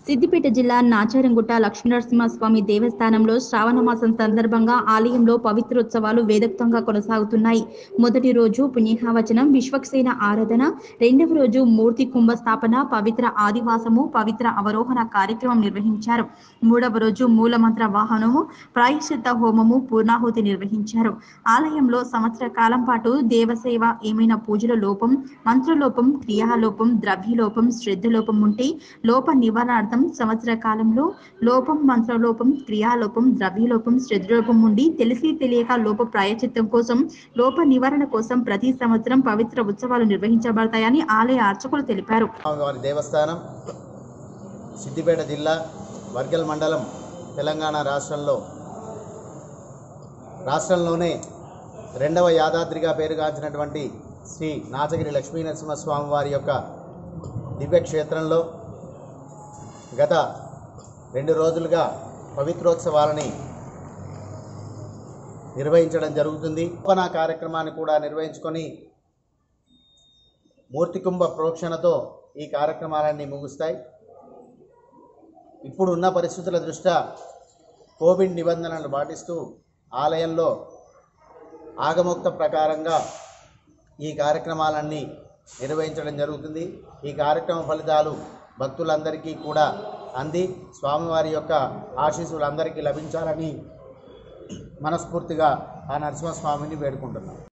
సిద్దిపేట జిల్లా నాచారంగుట్ట లక్ష్మీనరసింహస్వామి దేవస్థానంలో శ్రావణ మాసం సందర్భంగా ఆలయంలో పవిత్రోత్సవాలు వేదోక్తంగా కొనసాగుతున్నాయి మొదటి రోజు పుణ్యహావచనం విశ్వక్సేన ఆరాధన రెండవ రోజు మూర్తి కుంభ స్థాపన పవిత్ర ఆదివాసము పవిత్ర అవరోహణ కార్యక్రమం నిర్వహించారు మూడవ రోజు మూలమంత్ర వాహనము ప్రాయశ్చిత్త హోమము పూర్ణాహుతి నిర్వహించారు ఆలయంలో సంవత్సర కాలం పాటు దేవసేవ ఏమైనా పూజల లోపం మంత్రలోపం క్రియాలోపం ద్రవ్యలోపం శ్రద్ధలోపం ఉంటే లోప నివారణార్థం సంవత్సర కాలంలో లోపం మంత్రలోపం క్రియాలోపం ద్రవ్యలోపం శ్రద్ధలోపం ఉండి తెలిసి తెలియక లోప ప్రాయచిత్తం కోసం లోప నివారణ కోసం ప్రతి సంవత్సరం పవిత్ర ఉత్సవాలు నిర్వహించబడతాయని ఆలయ అర్చకులు తెలిపారు స్వామివారి దేవస్థానం సిద్దిపేట జిల్లా వర్గల్ మండలం తెలంగాణ రాష్ట్రంలో రాష్ట్రంలోనే రెండవ యాదాద్రిగా పేరుగాంచినటువంటి శ్రీ నాచగిరి లక్ష్మీ నరసింహస్వామి వారి యొక్క దివ్యక్షేత్రంలో గత రెండు రోజులుగా పవిత్రోత్సవాలని నిర్వహించడం జరుగుతుంది ఉపనా కార్యక్రమాన్ని కూడా నిర్వహించుకొని మూర్తికుంభ ప్రోక్షణతో ఈ కార్యక్రమాలన్నీ ముగుస్తాయి ఇప్పుడు ఉన్న పరిస్థితుల దృష్ట్యా కోవిడ్ నిబంధనలు పాటిస్తూ ఆలయంలో ఆగమోక్త ప్రకారంగా ఈ కార్యక్రమాలన్నీ నిర్వహించడం జరుగుతుంది ఈ కార్యక్రమ ఫలితాలు భక్తులందరికీ కూడా అంది స్వామివారి యొక్క ఆశీస్సులు అందరికీ లభించాలని మనస్ఫూర్తిగా ఆ నరసింహస్వామిని వేడుకుంటున్నాం